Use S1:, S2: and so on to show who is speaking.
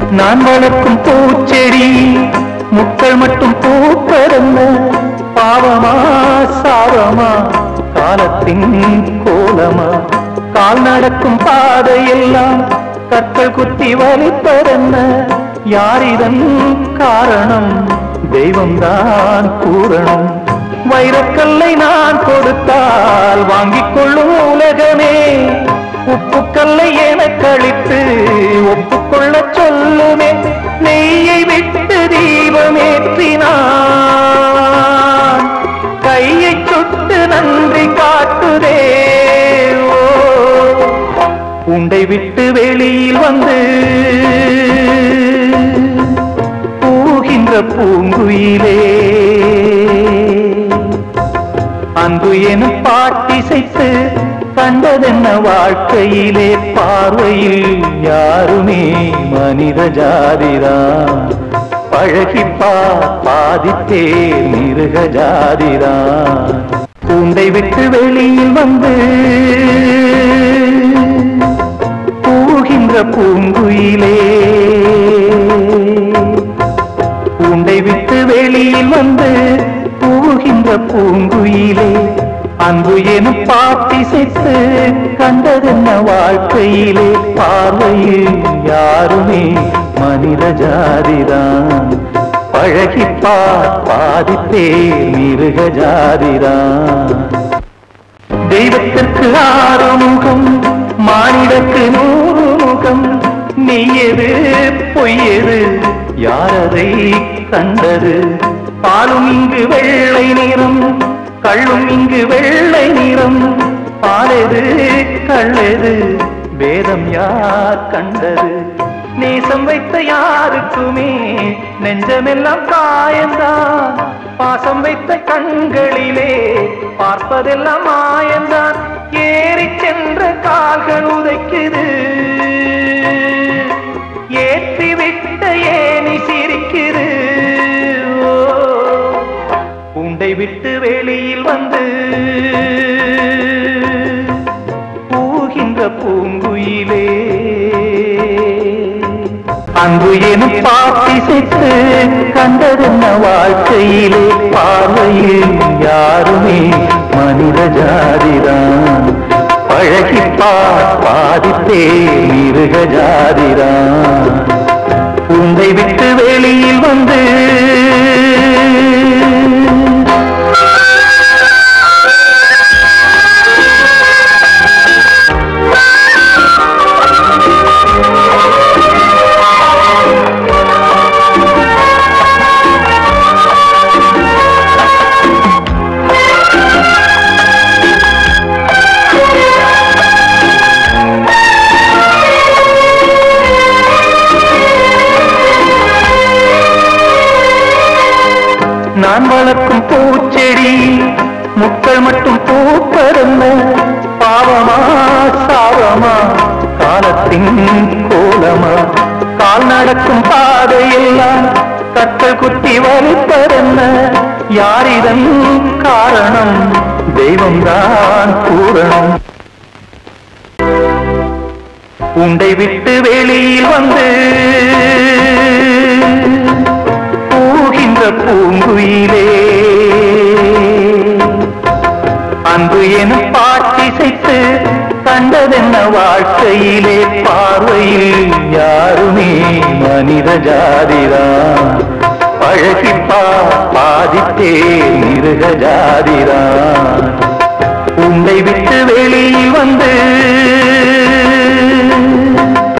S1: நான் வளர்க்கும் பூச்செடி முட்கள் மட்டும் பூப்பதல்ல பாவமா சாவமா காலத்தின் கோலமா கால் நடக்கும் பாதையெல்லாம் கற்கள் குத்தி வலிப்பதென்ன யார் இதன் காரணம் தெய்வம்தான் பூரணம் வைரக்கல்லை நான் கொடுத்தால் வாங்கிக் கொள்ளும் உலகமே உப்புக்கல்லை என கழித்து ஒப்புக்கொள்ள சொல்லுமே நெய்யை விட்டு தீபமேற்றினான் கையை சுட்டு நன்றி காட்டுதே ஓ உண்டை விட்டு வெளியில் வந்து பூகின்ற பூங்குயிலே அன்பு எனும் பாட்டிசைத்து கண்டதென்ன வாழ்க்கையிலே பார்வையில் யாருமே மனித ஜாதிதான் பழகிப்பா பாதித்தே மிருக ஜாதிதான் பூண்டை விட்டு வெளியில் வந்து பூகின்ற பூங்குயிலே பூண்டை விட்டு வெளியில் வந்து பூகின்ற பூங்குயிலே அன்பு எனும் பாட்டிசைத்து கண்டதென்ன வாழ்க்கையிலே பார்வையில் யாருமே மனித ஜாதிதான் பழகிப்பா பாதித்தே மிருக ஜாதிதான் தெய்வத்திற்கு ஆறு முகம் மானிடக்கு நூறு முகம் மெய்யது பொய்யது யாரதை கண்டது பாலும் இங்கு வெள்ளை நிறம் கள்ளும் இங்கு வெள்ளை நிறம் பாலெது கள்ளெது வேதம் யார் கண்டது நேசம் வைத்த யாருக்குமே நெஞ்சமெல்லாம் காயந்தான் பாசம் வைத்த கண்களிலே பார்ப்பதெல்லாம் மாயந்தான் ஏறி சென்ற கால்கள் உதைக்குது ஏற்றி விட்ட ஏனி சிரிக்குது ஓ, உண்டை விட்டு வெளியில் வந்து பூகின்ற பூங்குயிலே அன்பு எனும் பாட்டிசைத்து கண்டதென்ன வாழ்க்கையிலே பார்வையில் யாருமே மனித ஜாதிதான் பழகிப்பா பாதித்தே மிருக ஜாதிதான் உன்னை விட்டு வெளியில் வந்து நான் வளர்க்கும் பூச்செடி முட்கள் மட்டும் பூப்பதல்ல பாவமா சாவமா காலத்தின் கோலமா கால் நடக்கும் பாதையெல்லாம் கற்கள் குத்தி வலிப்பதென்ன யார் இதன் காரணம் தெய்வம்தான் பூரணம் உண்டை விட்டு வெளியில் வந்து பூகின்ற பூங்குயிலே அன்பு எனும் பாட்டிசைத்து கண்டதென்ன வாழ்க்கையிலே பார்வையில் யாருமே மனித ஜாதிதான் பழகிப்பா பாதித்தே மிருக ஜாதிதான்